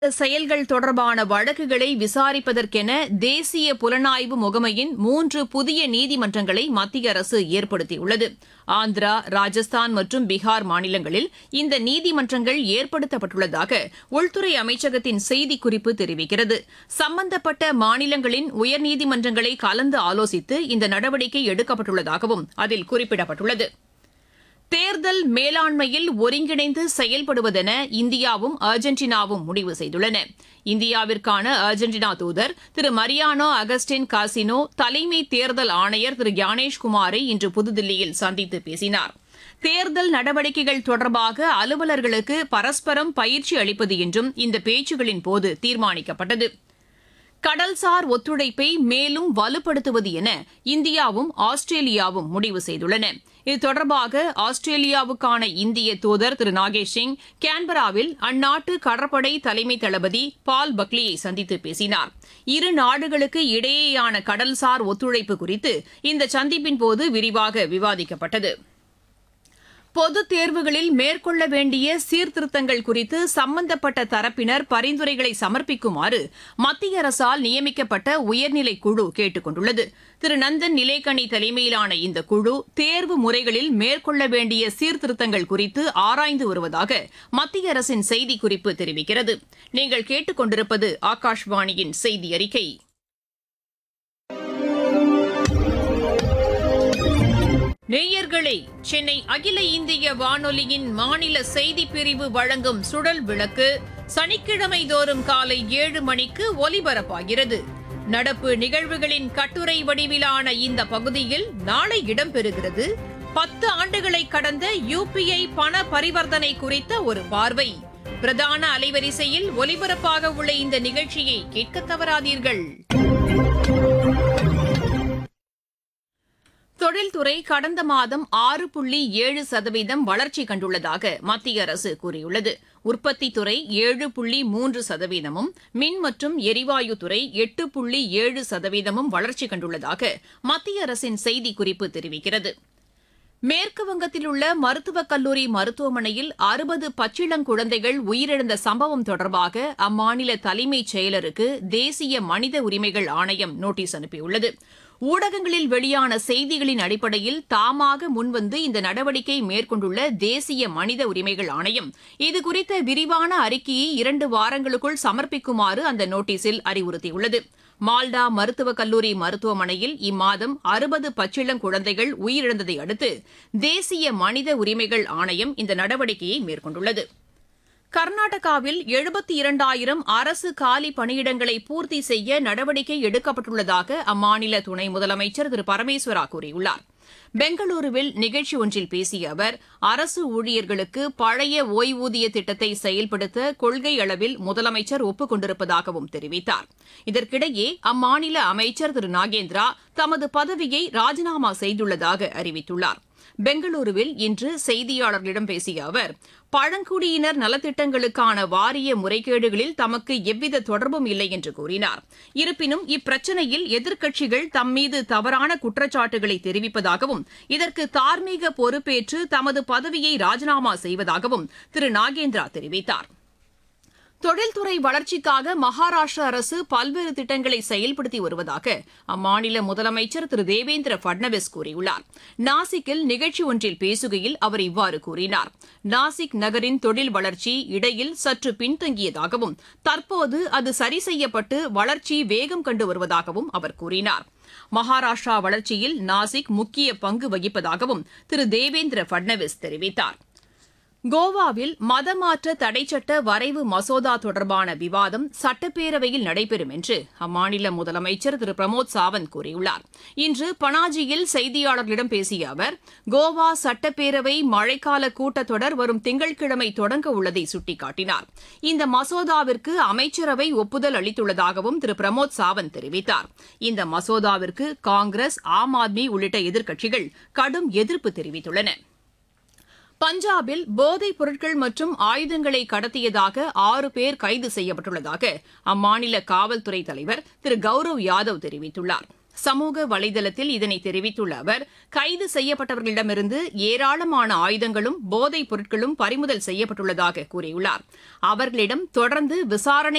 செயல்கள் தொடர்பான வழக்குகளை விசாரிப்பதற்கென தேசிய புலனாய்வு முகமையின் மூன்று புதிய நீதிமன்றங்களை மத்திய அரசு ஏற்படுத்தியுள்ளது ஆந்திரா ராஜஸ்தான் மற்றும் பீகார் மாநிலங்களில் இந்த நீதிமன்றங்கள் ஏற்படுத்தப்பட்டுள்ளதாக உள்துறை அமைச்சகத்தின் செய்திக்குறிப்பு தெரிவிக்கிறது சம்பந்தப்பட்ட மாநிலங்களின் உயர்நீதிமன்றங்களை கலந்து ஆலோசித்து இந்த நடவடிக்கை எடுக்கப்பட்டுள்ளதாகவும் அதில் குறிப்பிடப்பட்டுள்ளது தேர்தல் மேலாண்மையில் ஒருங்கிணைந்து செயல்படுவதென இந்தியாவும் அர்ஜென்டினாவும் முடிவு செய்துள்ளன இந்தியாவிற்கான அர்ஜென்டினா தூதர் திரு மரியானோ அகஸ்டின் காசினோ தலைமை தேர்தல் ஆணையர் திரு ஞானேஷ்குமாரை இன்று புதுதில்லியில் சந்தித்து பேசினார் தேர்தல் நடவடிக்கைகள் தொடர்பாக அலுவலர்களுக்கு பரஸ்பரம் பயிற்சி அளிப்பது என்றும் இந்த பேச்சுகளின் போது தீர்மானிக்கப்பட்டது கடல்சார் ஒத்துழைப்பை மேலும் வலுப்படுத்துவது என இந்தியாவும் ஆஸ்திரேலியாவும் முடிவு செய்துள்ளன இது தொடர்பாக ஆஸ்திரேலியாவுக்கான இந்திய தூதர் திரு நாகேஷ் சிங் கேன்பராவில் அந்நாட்டு கடற்படை தலைமை தளபதி பால் பக்லியை சந்தித்து பேசினார் இரு நாடுகளுக்கு இடையேயான கடல்சார் ஒத்துழைப்பு குறித்து இந்த சந்திப்பின் போது விரிவாக விவாதிக்கப்பட்டது பொதுத் தேர்வுகளில் மேற்கொள்ள வேண்டிய சீர்திருத்தங்கள் குறித்து சம்பந்தப்பட்ட தரப்பினர் பரிந்துரைகளை சமர்ப்பிக்குமாறு மத்திய அரசால் நியமிக்கப்பட்ட உயர்நிலை குழு கேட்டுக் கொண்டுள்ளது திரு நந்தன் நிலேக்கனி தலைமையிலான இந்த குழு தேர்வு முறைகளில் மேற்கொள்ள வேண்டிய சீர்திருத்தங்கள் குறித்து ஆராய்ந்து வருவதாக மத்திய அரசின் செய்திக்குறிப்பு தெரிவிக்கிறது நீங்கள் கேட்டுக் கொண்டிருப்பது ஆகாஷ்வாணியின் செய்தி அறிக்கை நேயர்களே சென்னை அகில இந்திய வானொலியின் மாநில செய்திப் பிரிவு வழங்கும் சுடல் விளக்கு சனிக்கிழமை தோறும் காலை ஏழு மணிக்கு ஒலிபரப்பாகிறது நடப்பு நிகழ்வுகளின் கட்டுரை வடிவிலான இந்த பகுதியில் நாளை இடம்பெறுகிறது பத்து ஆண்டுகளை கடந்த யுபிஐ பண பரிவர்த்தனை குறித்த ஒரு பார்வை பிரதான அலைவரிசையில் ஒலிபரப்பாக உள்ள இந்த நிகழ்ச்சியை கேட்க தவறாதீர்கள் தொழில்துறை கடந்த மாதம் ஆறு புள்ளி ஏழு சதவீதம் வளர்ச்சி கண்டுள்ளதாக மத்திய அரசு கூறியுள்ளது உற்பத்தித் துறை ஏழு புள்ளி மூன்று சதவீதமும் மின் மற்றும் எரிவாயு துறை எட்டு புள்ளி ஏழு சதவீதமும் வளர்ச்சி கண்டுள்ளதாக மத்திய அரசின் செய்திக்குறிப்பு தெரிவிக்கிறது மேற்கு வங்கத்தில் உள்ள மருத்துவக் கல்லூரி மருத்துவமனையில் அறுபது பச்சிளங்குழந்தைகள் உயிரிழந்த சம்பவம் தொடர்பாக அம்மாநில தலைமைச் செயலருக்கு தேசிய மனித உரிமைகள் ஆணையம் நோட்டீஸ் அனுப்பியுள்ளது ஊடகங்களில் வெளியான செய்திகளின் அடிப்படையில் தாமாக முன்வந்து இந்த நடவடிக்கை மேற்கொண்டுள்ள தேசிய மனித உரிமைகள் ஆணையம் இதுகுறித்த விரிவான அறிக்கையை இரண்டு வாரங்களுக்குள் சமர்ப்பிக்குமாறு அந்த நோட்டீஸில் அறிவுறுத்தியுள்ளது மால்டா மருத்துவக் கல்லூரி மருத்துவமனையில் இம்மாதம் அறுபது பச்சிளங்குழந்தைகள் உயிரிழந்ததை அடுத்து தேசிய மனித உரிமைகள் ஆணையம் இந்த நடவடிக்கையை மேற்கொண்டுள்ளது கர்நாடகாவில் எழுபத்தி இரண்டாயிரம் அரசு காலி பணியிடங்களை பூர்த்தி செய்ய நடவடிக்கை எடுக்கப்பட்டுள்ளதாக அம்மாநில துணை முதலமைச்சர் திரு பரமேஸ்வரா கூறியுள்ளார் பெங்களூருவில் நிகழ்ச்சி ஒன்றில் பேசிய அவர் அரசு ஊழியர்களுக்கு பழைய ஓய்வூதிய திட்டத்தை செயல்படுத்த கொள்கை அளவில் முதலமைச்சர் ஒப்புக் கொண்டிருப்பதாகவும் தெரிவித்தார் இதற்கிடையே அம்மாநில அமைச்சர் திரு நாகேந்திரா தமது பதவியை ராஜினாமா செய்துள்ளதாக அறிவித்துள்ளார் பெங்களூருவில் இன்று செய்தியாளர்களிடம் பேசிய அவர் பழங்குடியினர் நலத்திட்டங்களுக்கான வாரிய முறைகேடுகளில் தமக்கு எவ்வித தொடர்பும் இல்லை என்று கூறினார் இருப்பினும் இப்பிரச்சினையில் எதிர்க்கட்சிகள் தம்மீது தவறான குற்றச்சாட்டுகளை தெரிவிப்பதாகவும் இதற்கு தார்மீக பொறுப்பேற்று தமது பதவியை ராஜினாமா செய்வதாகவும் திரு நாகேந்திரா தெரிவித்தார் தொழில்துறை வளர்ச்சிக்காக மகாராஷ்டிரா அரசு பல்வேறு திட்டங்களை செயல்படுத்தி வருவதாக அம்மாநில முதலமைச்சர் திரு தேவேந்திர பட்னவிஸ் கூறியுள்ளார் நாசிக்கில் நிகழ்ச்சி ஒன்றில் பேசுகையில் அவர் இவ்வாறு கூறினார் நாசிக் நகரின் தொழில் வளர்ச்சி இடையில் சற்று பின்தங்கியதாகவும் தற்போது அது சரி செய்யப்பட்டு வளர்ச்சி வேகம் கண்டு வருவதாகவும் அவர் கூறினார் மகாராஷ்டிரா வளர்ச்சியில் நாசிக் முக்கிய பங்கு வகிப்பதாகவும் திரு தேவேந்திர பட்னவிஸ் தெரிவித்தார் கோவாவில் மதமாற்ற தடைச்சட்ட வரைவு மசோதா தொடர்பான விவாதம் சட்டப்பேரவையில் நடைபெறும் என்று அம்மாநில முதலமைச்சர் திரு பிரமோத் சாவந்த் கூறியுள்ளார் இன்று பனாஜியில் செய்தியாளர்களிடம் பேசிய அவர் கோவா சட்டப்பேரவை மழைக்கால கூட்டத்தொடர் வரும் திங்கட்கிழமை தொடங்க உள்ளதை சுட்டிக்காட்டினார் இந்த மசோதாவிற்கு அமைச்சரவை ஒப்புதல் அளித்துள்ளதாகவும் திரு பிரமோத் சாவந்த் தெரிவித்தார் இந்த மசோதாவிற்கு காங்கிரஸ் ஆம் ஆத்மி உள்ளிட்ட எதிர்க்கட்சிகள் கடும் எதிர்ப்பு தெரிவித்துள்ளன பஞ்சாபில் போதைப் பொருட்கள் மற்றும் ஆயுதங்களை கடத்தியதாக ஆறு பேர் கைது செய்யப்பட்டுள்ளதாக அம்மாநில காவல்துறை தலைவர் திரு கௌரவ் யாதவ் தெரிவித்துள்ளார் சமூக வலைதளத்தில் இதனை தெரிவித்துள்ள அவர் கைது செய்யப்பட்டவர்களிடமிருந்து ஏராளமான ஆயுதங்களும் போதைப் பொருட்களும் பறிமுதல் செய்யப்பட்டுள்ளதாக கூறியுள்ளார் அவர்களிடம் தொடர்ந்து விசாரணை